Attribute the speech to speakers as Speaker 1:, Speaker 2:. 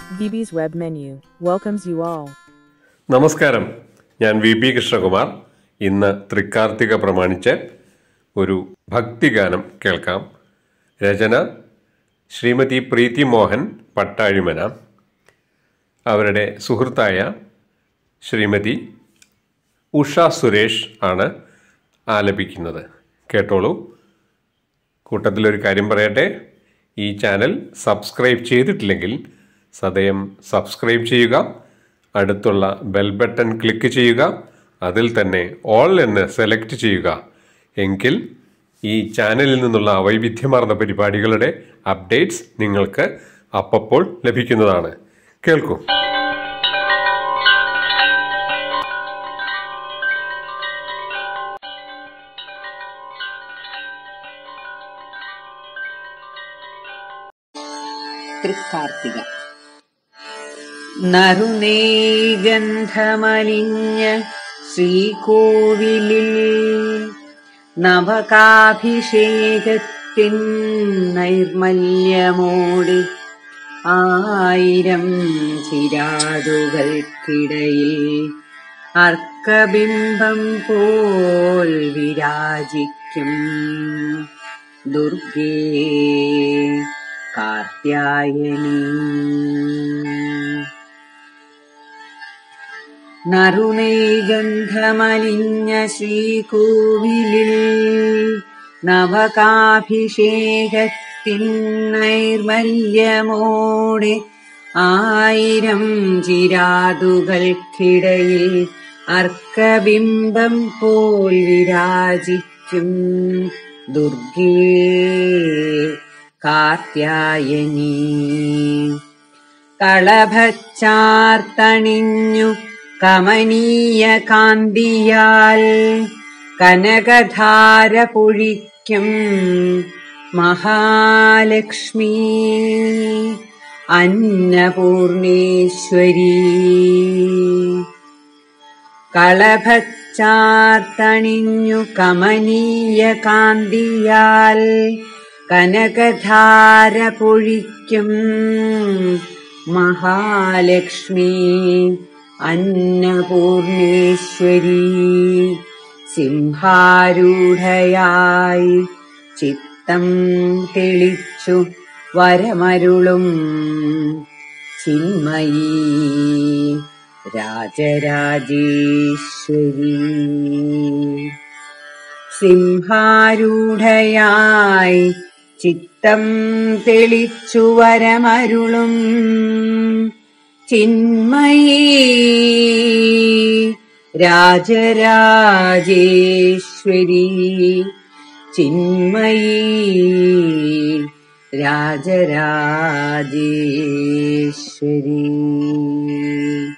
Speaker 1: VB's web menu welcomes you all.
Speaker 2: നമസ്കാരം ഞാൻ V P Krishnakumar ഇന്ന് തൃക്കാർത്തിക പ്രമാണിച്ച് ഒരു ഭക്തിഗാനം കേൾക്കാം രചന ശ്രീമതി പ്രീതി മോഹൻ പട്ടാഴിമന അവരുടെ സുഹൃത്തായ ശ്രീമതി ഉഷ സുരേഷ് ആണ് ആലപിക്കുന്നത് കേട്ടോളൂ കൂട്ടത്തിലൊരു കാര്യം പറയട്ടെ ഈ ചാനൽ സബ്സ്ക്രൈബ് ചെയ്തിട്ടില്ലെങ്കിൽ സദയം സബ്സ്ക്രൈബ് ചെയ്യുക അടുത്തുള്ള ബെൽ ബട്ടൺ ക്ലിക്ക് ചെയ്യുക അതിൽ തന്നെ ഓൾ എന്ന് സെലക്ട് ചെയ്യുക എങ്കിൽ ഈ ചാനലിൽ നിന്നുള്ള വൈവിധ്യമാർന്ന പരിപാടികളുടെ അപ്ഡേറ്റ്സ് നിങ്ങൾക്ക് അപ്പപ്പോൾ ലഭിക്കുന്നതാണ് കേൾക്കൂ
Speaker 3: തൃക്കാർത്തിക നറുനേഗന്ധമലിഞ്ഞ ശ്രീകോവിലിൽ നവകാഭിഷേകത്തിൻ നൈർമല്യമോടി ആയിരം ചിരാതുകൾക്കിടയിൽ അർക്കബിംബം പോൽ വിരാജിക്കും ദുർഗേ കാർത്യായനി നറുനൈഗന്ധമലിഞ്ഞ ശ്രീകോവിലിൽ നവകാഭിഷേകത്തിൻ നൈർമല്യമോടെ ആയിരം ചിരാതുകൾക്കിടയിൽ അർക്കബിംബം പോൽ വിരാജിക്കും ദുർഗേ കാർത്യായനി കളഭച്ചാർത്തണിഞ്ഞു കമനീയ കാന്തിയാൽ കനകധാര പൊഴിക്കും മഹാലക്ഷ്മി അന്നപൂർണേശ്വരി കളഭച്ചാർത്തണിഞ്ഞു കമനീയ കാന്തിയാൽ കനകധാര പൊഴിക്കും മഹാലക്ഷ്മി അന്നപൂർണേശ്വരി സിംഹാരൂഢയായി ചിത്തം തെളിച്ചു വരമരുളും ചിന്മയീ രാജരാജേശ്വരി സിംഹാരൂഢയായി ചിത്തം തെളിച്ചു വരമരുളും ചിന്മയീ രാജരാജേശ്വരി ചിന്മയീ രാജരാജേശ്വരി